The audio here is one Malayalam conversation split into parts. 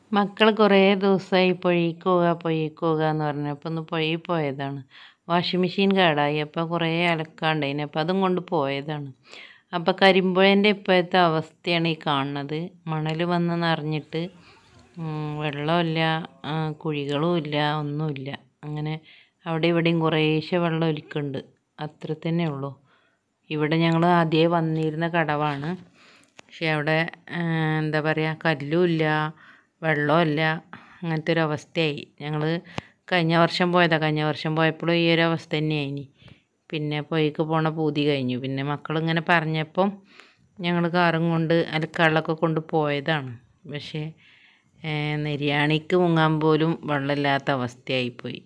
മക്കൾ കുറേ ദിവസമായി പുഴയ്ക്ക് പോവുക പുഴയ്ക്ക് പോവുക എന്ന് പറഞ്ഞപ്പോൾ ഒന്ന് പുഴയിൽ പോയതാണ് വാഷിംഗ് മെഷീൻ കേടായി അപ്പോൾ കുറേ അലക്കാണ്ടായിന് അപ്പോൾ അതും കൊണ്ട് പോയതാണ് അപ്പോൾ കരിമ്പുഴേൻ്റെ ഇപ്പോഴത്തെ അവസ്ഥയാണ് ഈ കാണുന്നത് മണൽ വന്ന് നിറഞ്ഞിട്ട് ഉം, വെള്ളമില്ല ആ, കുഴികളും ഇല്ല ഒന്നുമില്ല അങ്ങനെ അവിടെ ഇവിടെയും കുറേശ്ശെ വെള്ളം ഒലിക്കുന്നുണ്ട് അത്ര തന്നെ ഉള്ളൂ ഇവിടെ ഞങ്ങൾ ആദ്യമേ വന്നിരുന്ന കടവാണ് പക്ഷെ അവിടെ ആ, എന്താ പറയുക കല്ലും ഇല്ല വെള്ളമില്ല അങ്ങനത്തെ ഒരു അവസ്ഥയായി ഞങ്ങൾ കഴിഞ്ഞ വർഷം പോയതാണ് കഴിഞ്ഞ വർഷം പോയപ്പോഴും ഈ ഒരു അവസ്ഥ തന്നെയായിനി പിന്നെ പൊയ്ക്ക് പോണ പൂതി കഴിഞ്ഞു പിന്നെ മക്കളിങ്ങനെ പറഞ്ഞപ്പം ഞങ്ങൾ കാറും കൊണ്ട് അലക്കാളൊക്കെ കൊണ്ട് പോയതാണ് പക്ഷേ ഏ, നെര്യാണിക്ക് മുങ്ങാൻ പോലും വെള്ളമില്ലാത്ത അവസ്ഥയായിപ്പോയി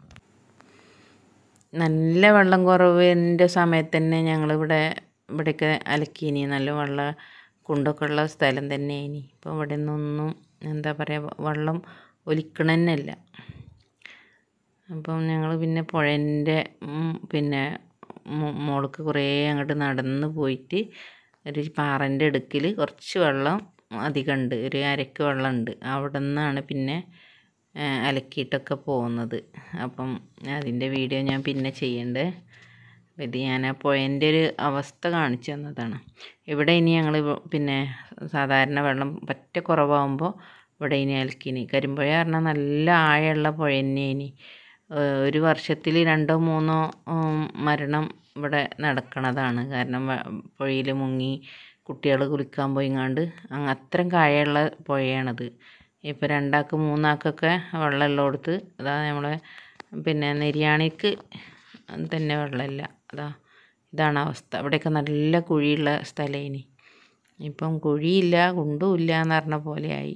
നല്ല വെള്ളം കുറവിൻ്റെ സമയത്ത് തന്നെ ഞങ്ങളിവിടെ ഇവിടെയൊക്കെ അലക്കീനി നല്ല വെള്ള കുണ്ടൊക്കെ ഉള്ള സ്ഥലം തന്നെയായിനി ഇപ്പോൾ ഇവിടെ നിന്നൊന്നും എന്താ പറയുക വെള്ളം ഒലിക്കണന്നല്ല അപ്പം ഞങ്ങൾ പിന്നെ പുഴേൻ്റെ പിന്നെ മോ- മോൾക്ക് കുറേ അങ്ങോട്ട് നടന്ന് പോയിട്ട് ഒരു പാറൻ്റെ ഇടുക്കിൽ കുറച്ച് വെള്ളം അധികമുണ്ട് ഒരു അരക്ക് വെള്ളമുണ്ട് അവിടെ നിന്നാണ് പിന്നെ ആ, അലക്കിയിട്ടൊക്കെ പോകുന്നത് അപ്പം അതിൻ്റെ വീഡിയോ ഞാൻ പിന്നെ ചെയ്യണ്ടേ അപ്പം ഇത് ഞാൻ ആ പുഴേൻ്റെ ഒരു അവസ്ഥ കാണിച്ചു തന്നതാണ് ഇവിടെ ഇനി ഞങ്ങൾ പിന്നെ സാധാരണ വെള്ളം പറ്റ കുറവാകുമ്പോൾ ഇവിടെ ഇനി അലക്കിനി കരിമ്പുഴ പറഞ്ഞാൽ നല്ല ആഴമുള്ള പുഴ തന്നെയിനി ഒരു വർഷത്തിൽ രണ്ടോ മൂന്നോ ഉം, മരണം ഇവിടെ നടക്കണതാണ് കാരണം പുഴയിൽ മുങ്ങി കുട്ടികൾ കുളിക്കാൻ പോയിങ്ങാണ്ട് അങ്ങ് അത്രയും കായുള്ള പുഴയാണത് ഇപ്പോൾ രണ്ടാൾക്ക് മൂന്നാൾക്കൊക്കെ വെള്ളമുള്ളടത്ത് അതാ നമ്മളെ പിന്നെ നെര്യാണിക്ക് തന്നെ വെള്ളമില്ല അതാ ഇതാണ് അവസ്ഥ അവിടെയൊക്കെ നല്ല കുഴിയുള്ള സ്ഥലം ഇപ്പം കുഴിയില്ല കുണ്ടുമില്ല എന്ന് പറഞ്ഞ പോലെയായി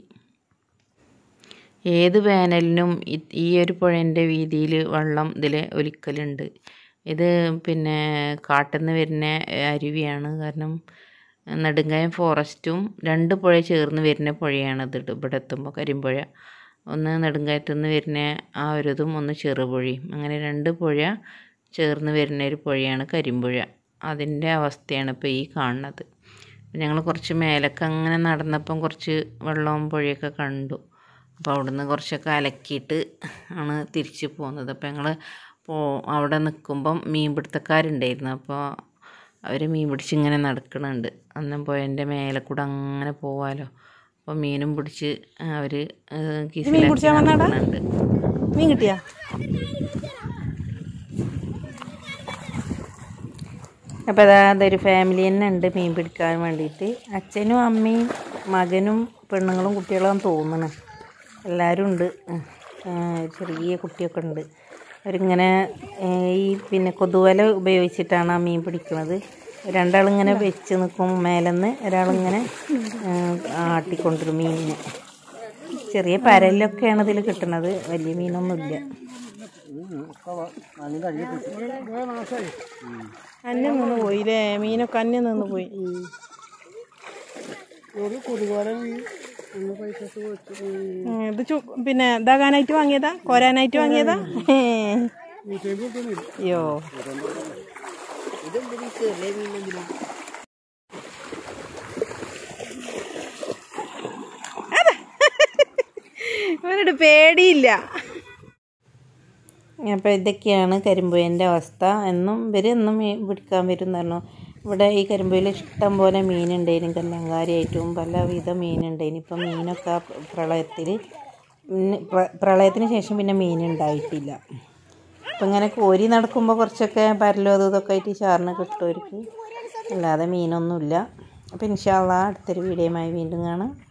ഏത് വേനലിനും ഇ- ഈ ഒരു പുഴേൻ്റെ വീതിയിൽ വെള്ളം ഇതിൽ ഒലിക്കലുണ്ട് ഇത് പിന്നെ കാട്ടിൽ നിന്ന് വരുന്ന അരുവിയാണ് കാരണം നെടുങ്കായം ഫോറസ്റ്റും രണ്ട് പുഴ ചേർന്ന് വരുന്ന പുഴയാണ് ഇത് ഇവിടെ എത്തുമ്പോൾ കരിമ്പുഴ ഒന്ന് നെടുങ്കായത്തു നിന്ന് വരുന്ന ആ ഒരു ഇതും ഒന്ന് ചെറുപുഴയും അങ്ങനെ രണ്ട് പുഴ ചേർന്ന് വരുന്ന ഒരു പുഴയാണ് കരിമ്പുഴ അതിൻ്റെ അവസ്ഥയാണ് ഇപ്പോൾ ഈ കാണുന്നത് ഞങ്ങൾ കുറച്ച് മേലൊക്കെ അങ്ങനെ നടന്നപ്പം കുറച്ച് വെള്ളവും പുഴയൊക്കെ കണ്ടു അപ്പോൾ അവിടുന്ന് കുറച്ചൊക്കെ അലക്കിയിട്ട് ആണ് തിരിച്ച് പോകുന്നത് അപ്പോൾ ഞങ്ങൾ പോ അവിടെ നിൽക്കുമ്പം മീൻ പിടുത്തക്കാരുണ്ടായിരുന്നു അപ്പോൾ അവർ മീൻ പിടിച്ച് ഇങ്ങനെ നടക്കുന്നുണ്ട് അന്നും പുഴേൻ്റെ മേലെ കൂടെ അങ്ങനെ പോവാലോ അപ്പോൾ മീനും പിടിച്ച് അവർ മീൻ പിടിച്ചാൻ വന്നതാടാ? നടക്കുന്നുണ്ട് മീൻ കിട്ടിയാ അപ്പോൾ അതാ അതൊരു ഫാമിലി തന്നെ ഉണ്ട് മീൻ പിടിക്കാൻ വേണ്ടിയിട്ട് അച്ഛനും അമ്മയും മകനും പെണ്ണുങ്ങളും കുട്ടികളും തോന്നണ് എല്ലാവരും ഉണ്ട് ഉം. ആ, ചെറിയ കുട്ടിയൊക്കെ ഉണ്ട് അവരിങ്ങനെ ഏ, ഈ പിന്നെ കൊതുവല ഉപയോഗിച്ചിട്ടാണ് ആ മീൻ പിടിക്കുന്നത് രണ്ടാളിങ്ങനെ വെച്ച് നിൽക്കും മേലെന്ന് ഒരാളിങ്ങനെ ഏ, ആട്ടിക്കൊണ്ടിരും മീനിനെ ചെറിയ പരലൊക്കെയാണ് ഇതിൽ കിട്ടുന്നത് വലിയ മീനൊന്നുമില്ല അന്യം നിന്ന് പോയില്ലേ മീനൊക്കെ അന്യം നിന്ന് പോയി ഉം, ഇത് ചു പിന്നെ ഇതാകാനായിട്ട് വാങ്ങിയതാ കോരാനായിട്ട് വാങ്ങിയതാ അയ്യോ ഇവനോട് പേടിയില്ല അപ്പോൾ ഇതൊക്കെയാണ് കരിമ്പുഴേൻ്റെ അവസ്ഥ എന്നും ഇവർ എന്നും മീൻ പിടിക്കാൻ വരും എന്ന് പറഞ്ഞു ഇവിടെ ഈ കരിമ്പുഴയിൽ ഇഷ്ടം പോലെ മീനുണ്ടായിരുന്നു കല്ലങ്കാരിയായിട്ടും പലവിധ മീനുണ്ടായിരുന്നു ഇപ്പം മീനൊക്കെ ആ പ്രളയത്തിൽ പിന്നെ പ്ര- പ്രളയത്തിന് ശേഷം പിന്നെ മീൻ ഉണ്ടായിട്ടില്ല അപ്പം ഇങ്ങനെ കോരി നടക്കുമ്പോൾ കുറച്ചൊക്കെ പരലോ അതും ഇതൊക്കെ ആയിട്ട് ചാറിന് കിട്ടുമായിരിക്കും അല്ലാതെ മീനൊന്നുമില്ല അപ്പോൾ ഇൻഷാല്ല അടുത്തൊരു വീഡിയോയുമായി വീണ്ടും കാണാം